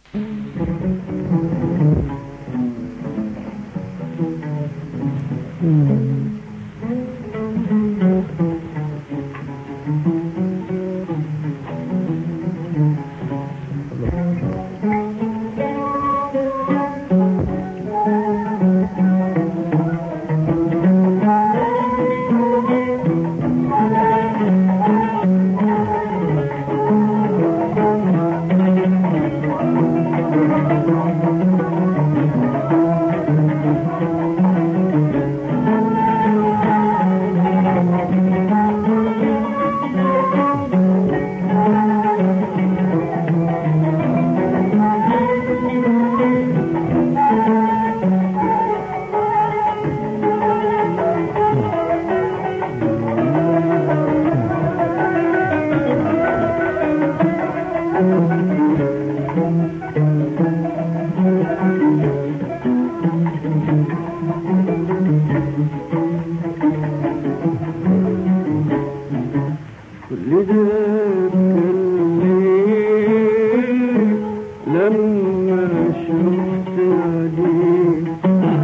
كل ده كان ليه لما شفت عليك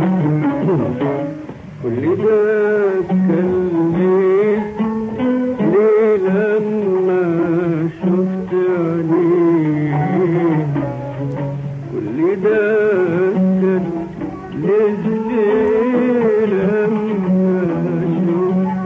كل ده كان ليه ليه لما شفت عليك كل ده كان ليه ليه لما شفت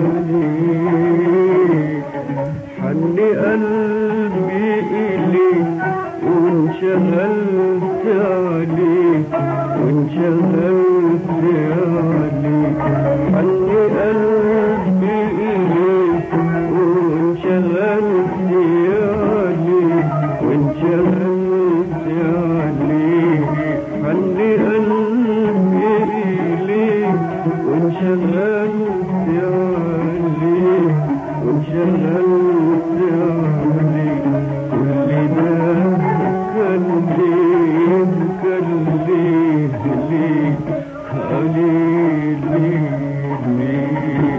عليك حن قلبي إليك وانشغلت عليك وانشغلت عليك حن قلبي إليك وانشغلت عليك وانشغلت عليك حن قلبي إليك وانشغلت عليك وانشغلت عليك كل ده كان ليه كان ليه ليه عليه ليه ليه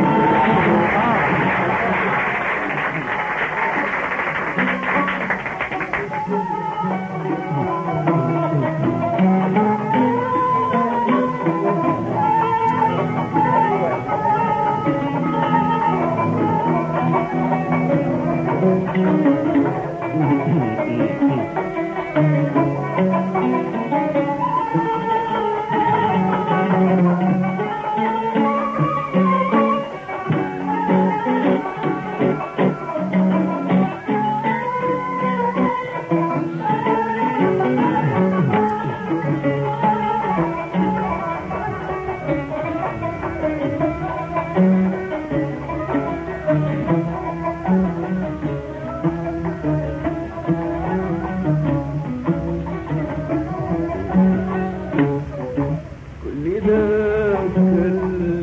كل ده كان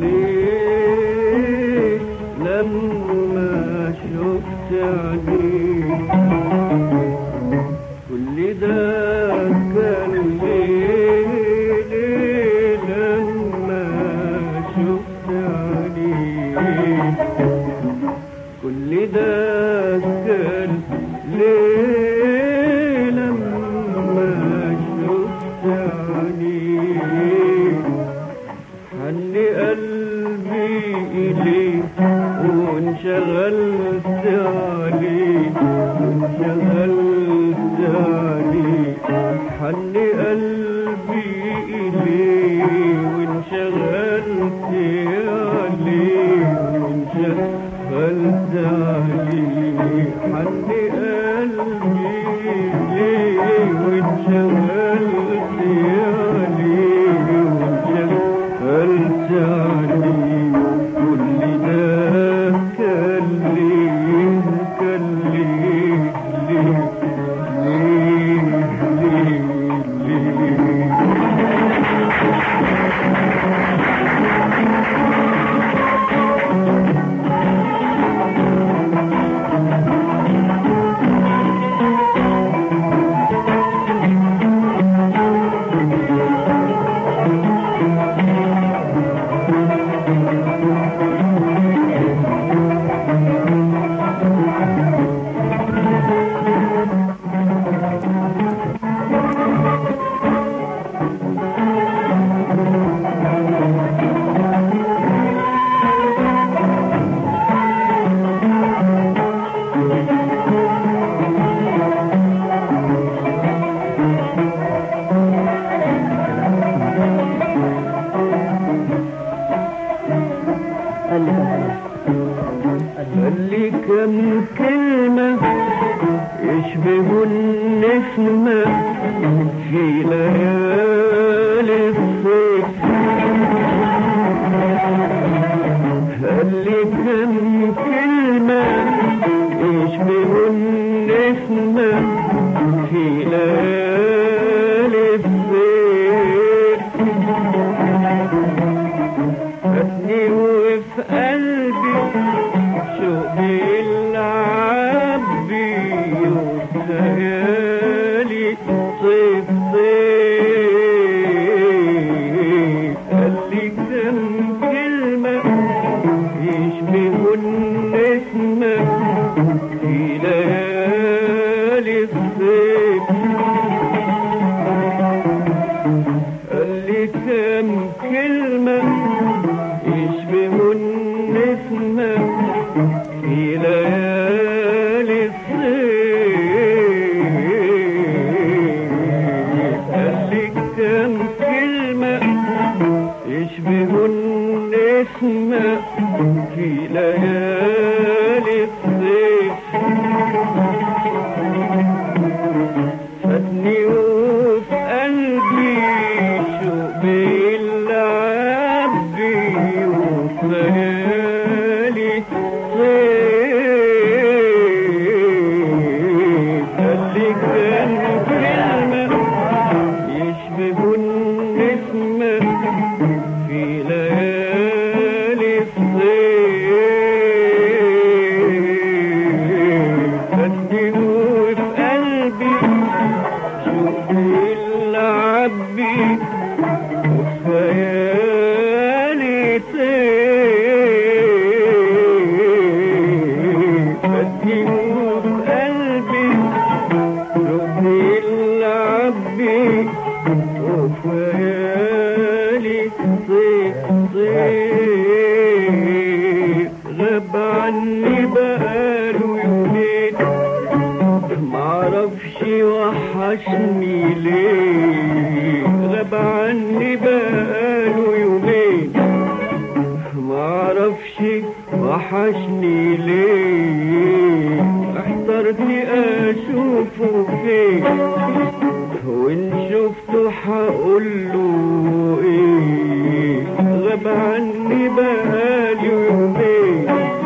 ليه لما شفت عليك كل ده كان ليه ليه لما شفت عليك كل ده كان ليه لما شفت عليك حن قلبي إليك وانشغلت عليك وانشغلت عليك حن قلبي إليك وانشغلت عليك وانشغلت عليك حن قلبي إليك وانشغلت عليك وانشغلت عليك كل ده كان ليه كان ليه ليه ليه ليه ليه يشبه النسمة في ليالي الصيف قال لي كم كلمة يشبه النسمة في ليالي الصيف فاتني وفي قلبي شوقي العب بي وخيالي صيف صيف قال لي كم كلمة يشبه النسمة في ليالي الصيف قال لي كم كلمة يشبه النسمة في ليالي الصيف قال لي كم كلمة يشبه النسمة في ليالي الصيف فاتني وفي قلبي شوق بيلعب بي وخيالي صيف قال لي كان كلمة يشبه النسمة في ليالي الصيف فاتني وفي قلبي شوقي العب بي وخيالي طير فاتني وفي قلبي شوقي العب بي وخيالي طير طير غاب عني بقاله يومين معرفش وحشني ليه غاب عني بقاله يومين معرفش وحشني ليه احترت اشوفه فين وان شفته هقوله ايه غاب عني بقاله يومين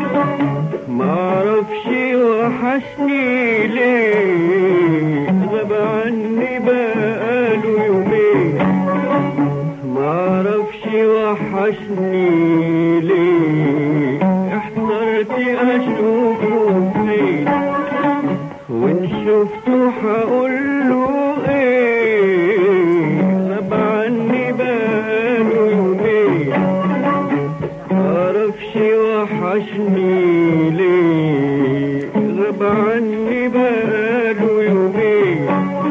معرفش وحشني ليه غاب عني بقاله يومين معرفش وحشني ليه احترت اشوفه فين وان شفته هقوله ايه غاب عني بقاله يومين معرفش وحشني ليه غاب عني بقاله يومين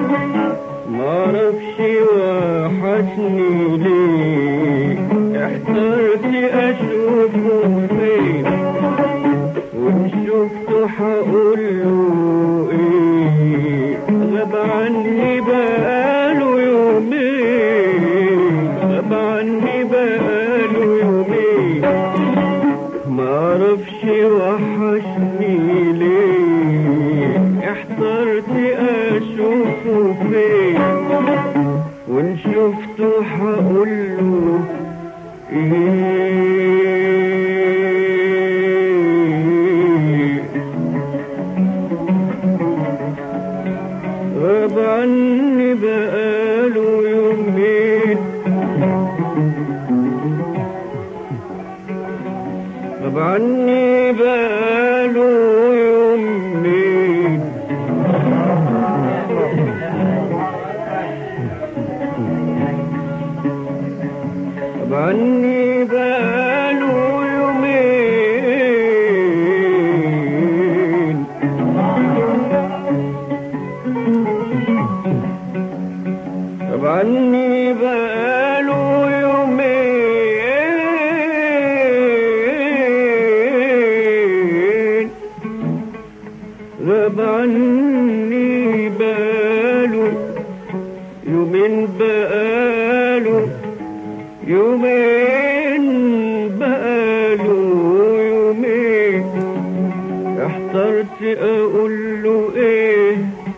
معرفش وحشني ليه احترت اشوفه فين وان شفته هقوله ايه غاب عني بقاله يومين غاب عني بقاله يومين معرفش وحشني ليه احترت اشوفه فين وان شفته هقوله ايه غاب عني بقاله يومين غاب عني بقاله يومين غاب عني بقاله يومين غاب عني بقاله يومين غاب عني بقاله يومين بقاله يومين بقاله يومين احترت اقول له ايه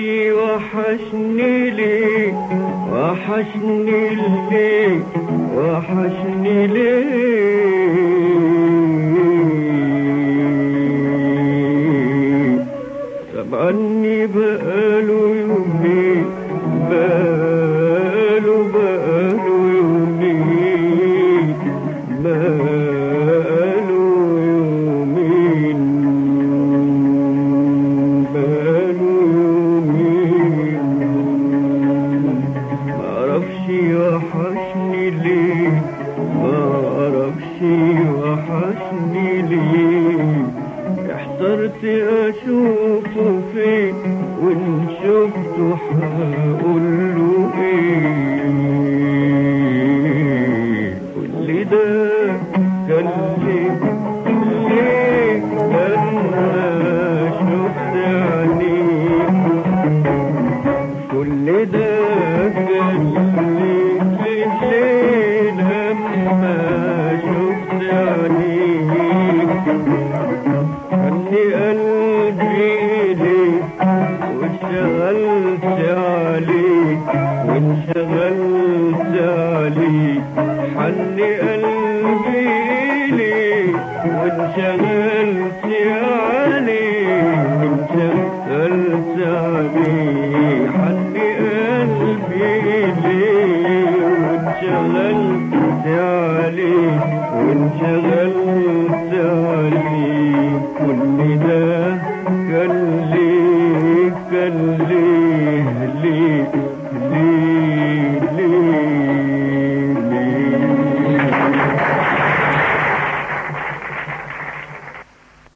وحشني ليه وحشني ليه وحشني ليه سمعني بقاله يومين بقاله بقاله يومين بقاله يومين بقاله يومين معرفش وحشني ليه معرفش وحشني ليه احترت اشوفه فين وان شفته هقول له ايه كل ده كان ليه ليه لما شفت عينيك كل ده كان ليه ليه ليه لما شفت عينيك خلي قلبي ليك وانشغلت عليك وانشغلت عليك حني قلبي ليك وانشغلت عليك